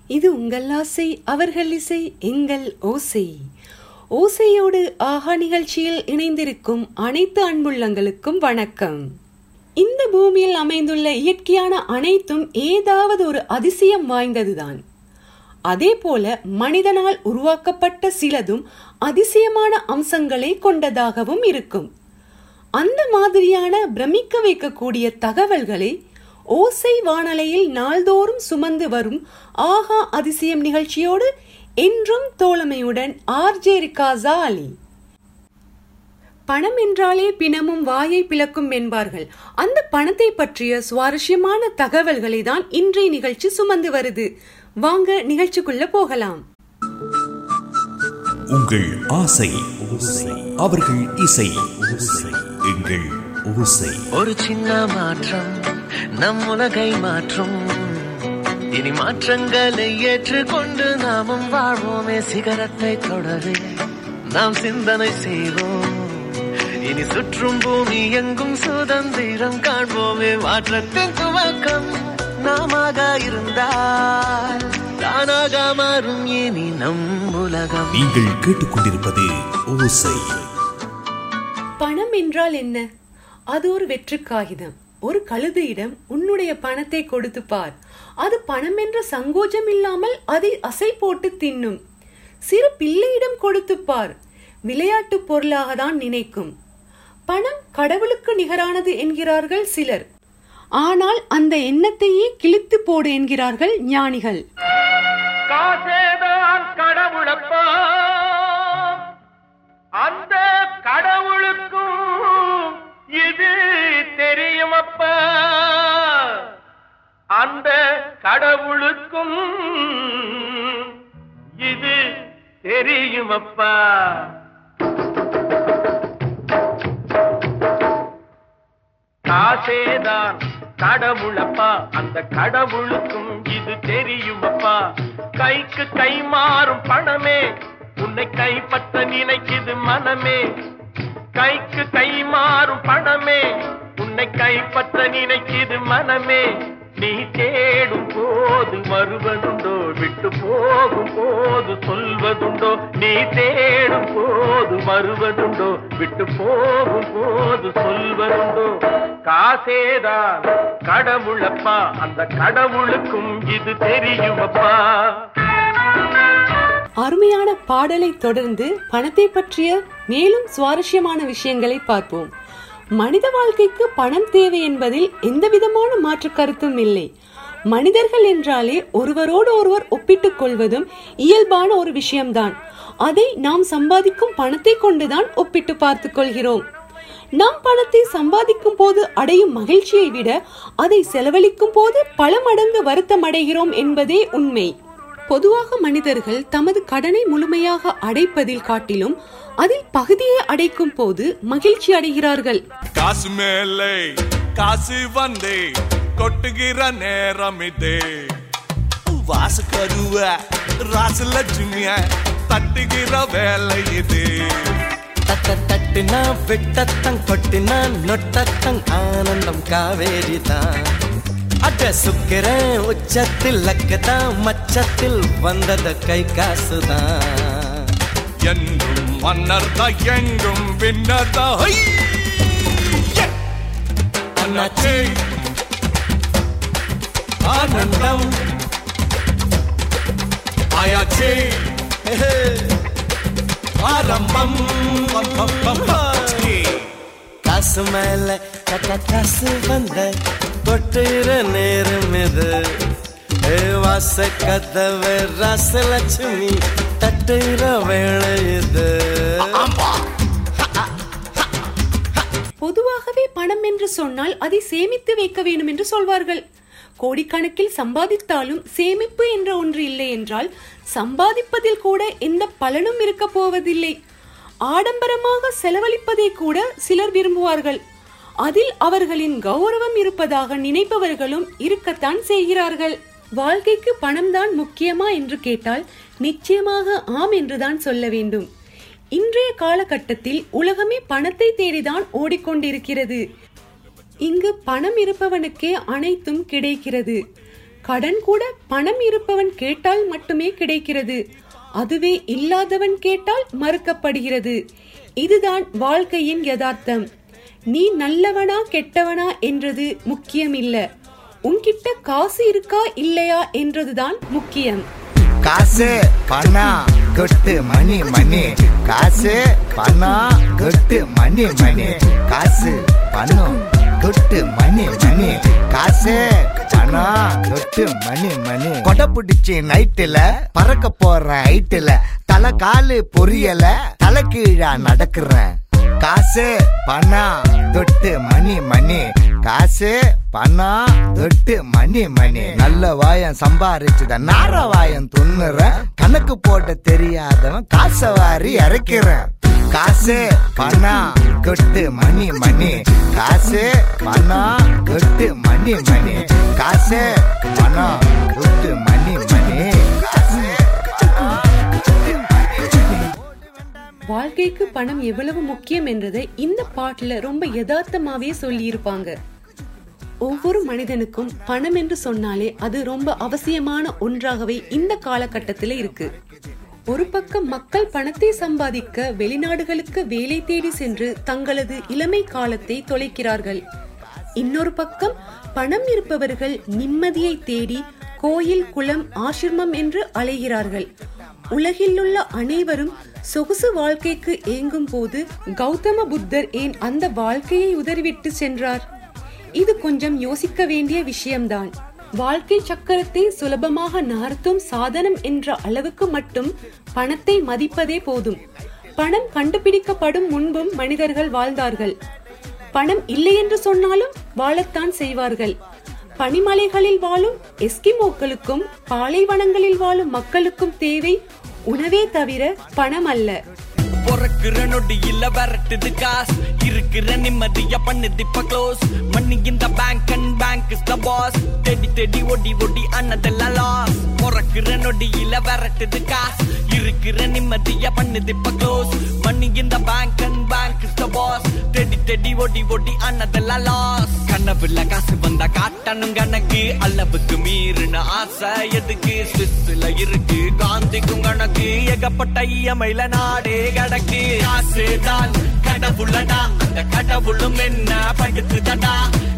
இது உங்கள் ஆசை அவர்கள் இசை எங்கள் ஓசை ஓசையோடு ஆஹா நிகழ்ச்சியில் இணைந்திருக்கும் அனைத்து அன்புள்ளங்களுக்கும் வணக்கம் இந்த பூமியில் அமைந்துள்ள இயற்கையான அனைத்தும் ஏதாவது ஒரு அதிசயம் வாய்ந்ததுதான் அதே போல மனிதனால் உருவாக்கப்பட்ட சிலதும் அதிசயமான அம்சங்களை கொண்டதாகவும் இருக்கும் அந்த மாதிரியான பிரமிக்க வைக்கக்கூடிய தகவல்களை ஓசை வானலையில் நாள்தோறும் சுமந்து வரும் ஆஹா அதிசயம் நிகழ்ச்சியோடு என்றும் தோழமையுடன் ஆர்ஜே ரிகாசா அலி பணம் என்றாலே பிணமும் வாயை பிளக்கும் என்பார்கள் அந்த பணத்தை பற்றிய சுவாரஸ்யமான தகவல்களை தான் இன்றைய நிகழ்ச்சி சுமந்து வருது வாங்க நிகழ்ச்சிக்குள்ள போகலாம் உங்கள் ஆசை அவர்கள் இசை எங்கள் ஓசை ஒரு சின்ன மாற்றம் நம் உலகை மாற்றும் இனி மாற்றங்களை ஏற்றுக்கொண்டு நாமும் வாழ்வோமே சிகரத்தை தொடரே நாம் சிந்தனை செய்வோம் இனி சுற்றும் பூமி எங்கும் சுதந்திரம் காண்போமே மாற்றத்தின் துவக்கம் நாமாக இருந்தால் தானாக மாறும் இனி நம் உலகம் நீங்கள் கேட்டுக்கொண்டிருப்பது ஓசை பணம் என்றால் என்ன அது ஒரு வெற்று காகிதம் ஒரு கழுதையிடம் உன்னுடைய பணத்தை கொடுத்து பார் அது பணம் என்ற சங்கோஜம் இல்லாமல் அதை அசை போட்டு தின்னும் சிறு பிள்ளையிடம் கொடுத்து பார் விளையாட்டு பொருளாக தான் நினைக்கும் பணம் கடவுளுக்கு நிகரானது என்கிறார்கள் சிலர் ஆனால் அந்த எண்ணத்தையே கிழித்து போடு என்கிறார்கள் ஞானிகள் காசேதான் கடவுளப்பா அந்த கடவுளுக்கும் இது தெரியுமப்பா அந்த கடவுளுக்கும் இது தெரியுமப்பா காசேதான் கடவுளப்பா அந்த கடவுளுக்கும் இது தெரியுமப்பா கைக்கு கை மாறும் பணமே உன்னை கைப்பற்ற நினைக்குது மனமே கைக்கு கை மாறும் பணமே உன்னை கைப்பற்ற நினைக்குது மனமே நீ தேடும் போது வருவதுண்டோ விட்டு போகும் போது சொல்வதுண்டோ நீ தேடும் போது வருவதுண்டோ விட்டு போகும் போது சொல்வதுண்டோ காசேதான் கடவுளப்பா அந்த கடவுளுக்கும் இது தெரியுமப்பா அருமையான பாடலை தொடர்ந்து பணத்தை பற்றிய மேலும் சுவாரஸ்யமான விஷயங்களை பார்ப்போம் மனித வாழ்க்கைக்கு பணம் தேவை என்பதில் எந்த விதமான மாற்று கருத்தும் இல்லை மனிதர்கள் என்றாலே ஒருவரோடு ஒருவர் ஒப்பிட்டுக் கொள்வதும் இயல்பான ஒரு விஷயம்தான் அதை நாம் சம்பாதிக்கும் பணத்தை கொண்டுதான் ஒப்பிட்டு பார்த்துக் கொள்கிறோம் நாம் பணத்தை சம்பாதிக்கும் போது அடையும் மகிழ்ச்சியை விட அதை செலவழிக்கும் போது பல மடங்கு வருத்தம் அடைகிறோம் என்பதே உண்மை பொதுவாக மனிதர்கள் தமது கடனை முழுமையாக அடைப்பதில் காட்டிலும் அதில் பகுதியை அடைக்கும் போது மகிழ்ச்சி அடைகிறார்கள் காசு மேலே காசு வந்தே கொட்டுகிற நேரம் இதே வாசு கருவ ராசலட்சுமிய தட்டுகிற வேலை இது தட்ட தட்டுனா விட்டத்தங் கொட்டினா நொட்டத்தங் ஆனந்தம் காவேரி தான் அட சுக்கிறேன் உச்சத்தில் லக்கதான் மச்சத்தில் வந்தது கை காசுதான் என்றும் மன்னர் தான் எங்கும் பின்னர் தான் ஹை! யே! அண்ணாச்சி ஆனந்தம் ஆயாச்சி ஆரம்பம் பம், பம், பம், பம். ச்சீ. காசு மேல கட்ட காசு வந்த கொட்டுற நேரம் இது ஏ வாச கதவு ராசலட்சுமி தட்டுற வேலை இது பொதுவாகவே பணம் என்று சொன்னால் அதை சேமித்து வைக்க வேண்டும் என்று சொல்வார்கள் கோடிக்கணக்கில் சம்பாதித்தாலும் சேமிப்பு என்ற ஒன்று இல்லை என்றால் சம்பாதிப்பதில் கூட எந்த பலனும் இருக்க போவதில்லை ஆடம்பரமாக செலவழிப்பதை கூட சிலர் விரும்புவார்கள் அதில் அவர்களின் கௌரவம் இருப்பதாக நினைப்பவர்களும் இருக்கத்தான் செய்கிறார்கள் வாழ்க்கைக்கு பணம்தான் முக்கியமா என்று கேட்டால் நிச்சயமாக ஆம் என்றுதான் சொல்ல வேண்டும் இன்றைய காலகட்டத்தில் உலகமே பணத்தை தேடிதான் ஓடிக்கொண்டிருக்கிறது இங்கு பணம் இருப்பவனுக்கே அனைத்தும் கிடைக்கிறது கடன் கூட பணம் இருப்பவன் கேட்டால் மட்டுமே கிடைக்கிறது அதுவே இல்லாதவன் கேட்டால் மறுக்கப்படுகிறது இதுதான் வாழ்க்கையின் யதார்த்தம் நீ நல்லவனா கெட்டவனா என்றது முக்கியம் இல்ல உன்கிட்ட காசு இருக்கா இல்லையா என்றதுதான் முக்கியம் காசு பணம் கொட்டு மணி மணி காசு பணம் கொட்டு மணி மணி காசு பணம் கொட்டு மணி மணி காசு பணம் கொட்டு மணி மணி கொடை பிடிச்சி நைட்டுல பறக்க போற ஹைட்டுல தலை காலு பொரியல தலை கீழா நடக்கிறேன் காசு பணம் தொட்டு மணி மணி காசு பணம் தொட்டு மணி மணி நல்ல வாயம் சம்பாரிச்சுத நார வாயம் துண்ணுறேன் கணக்கு போட தெரியாதவன் காசை வாரி இறக்கிறேன் காசு பணம் கொட்டு மணி மணி காசு பணம் கொட்டு மணி மணி காசு பணம் கொட்டு மணி மணி காசு பணம் கொட்டு மணி மணி வாழ்க்கைக்கு பணம் எவ்வளவு முக்கியம் என்றதை இந்த பாட்டுல ரொம்ப யதார்த்தமாவே சொல்லி இருப்பாங்க ஒவ்வொரு மனிதனுக்கும் பணம் என்று சொன்னாலே அது ரொம்ப அவசியமான ஒன்றாகவே இந்த காலகட்டத்துல இருக்கு ஒரு பக்கம் மக்கள் பணத்தை சம்பாதிக்க வெளிநாடுகளுக்கு வேலை தேடி சென்று தங்களது இளமை காலத்தை தொலைக்கிறார்கள் இன்னொரு பக்கம் பணம் இருப்பவர்கள் நிம்மதியை தேடி கோயில் குளம் ஆசிரமம் என்று அலைகிறார்கள் உலகிலுள்ள அனைவரும் சொகுசு வாழ்க்கைக்கு ஏங்கும் போது கௌதம புத்தர் ஏன் அந்த வாழ்க்கையை உதறிவிட்டு சென்றார் இது கொஞ்சம் யோசிக்க வேண்டிய விஷயம்தான் வாழ்க்கை சக்கரத்தை சுலபமாக நகர்த்தும் சாதனம் என்ற அளவுக்கு மட்டும் பணத்தை மதிப்பதே போதும் பணம் கண்டுபிடிக்கப்படும் முன்பும் மனிதர்கள் வாழ்ந்தார்கள் பணம் இல்லை என்று சொன்னாலும் வாழத்தான் செய்வார்கள் பனிமலைகளில் வாழும் எஸ்கிமோக்களுக்கும் பாலைவனங்களில் வாழும் மக்களுக்கும் தேவை உணவே தவிர பணம் அல்ல பொறக்குற நொடியில விரட்டுது காசு இருக்கிற நிம்மதிய பண்ணுது இப்ப க்ளோஸ் மணி இந்த bank and bank is the boss தேடி தேடி ஒடி ஒடி அண்ணதெல்லாம் லாஸ் பொறக்குற நொடியில விரட்டுது காசு இருக்கிற நிம்மதிய பண்ணுது இப்ப க்ளோஸ் மணி இந்த bank and bank is the boss தேடி தேடி ஒடி ஒடி அண்ணதெல்லாம் லாஸ் கனவுல காசு வந்தா காட்டணும் கணக்கு அளவுக்கு மீறின ஆசை எதுக்கு சுவிஸ்ல இருக்கு காந்திக்கும் கணக்கு ஏகப்பட்ட இயமையில நாடே கடக்கு காசுதான் கடவுளடா அந்த கடவுளும் என்ன படுத்துதடா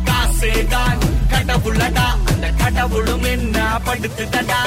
காசுதான் கடவுளடா அந்த கடவுளும் என்ன படுத்துதடா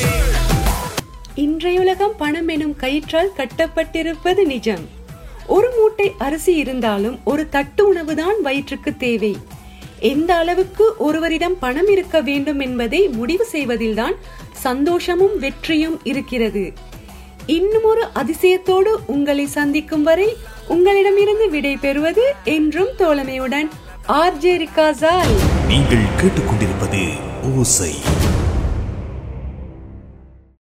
இன்றையுலகம் பணம் எனும் கயிற்றால் கட்டப்பட்டிருப்பது நிஜம் ஒரு மூட்டை அரிசி இருந்தாலும் ஒரு தட்டு உணவுதான் வயிற்றுக்கு தேவை எந்த அளவுக்கு ஒருவரிடம் பணம் இருக்க வேண்டும் என்பதை முடிவு செய்வதில்தான் சந்தோஷமும் வெற்றியும் இருக்கிறது இன்னும் ஒரு அதிசயத்தோடு உங்களை சந்திக்கும் வரை உங்களிடமிருந்து விடை பெறுவது என்றும் தோழமையுடன் ஆர்ஜே ரிகாசால் நீங்கள் கேட்டுக்கொண்டிருப்பது ஓசை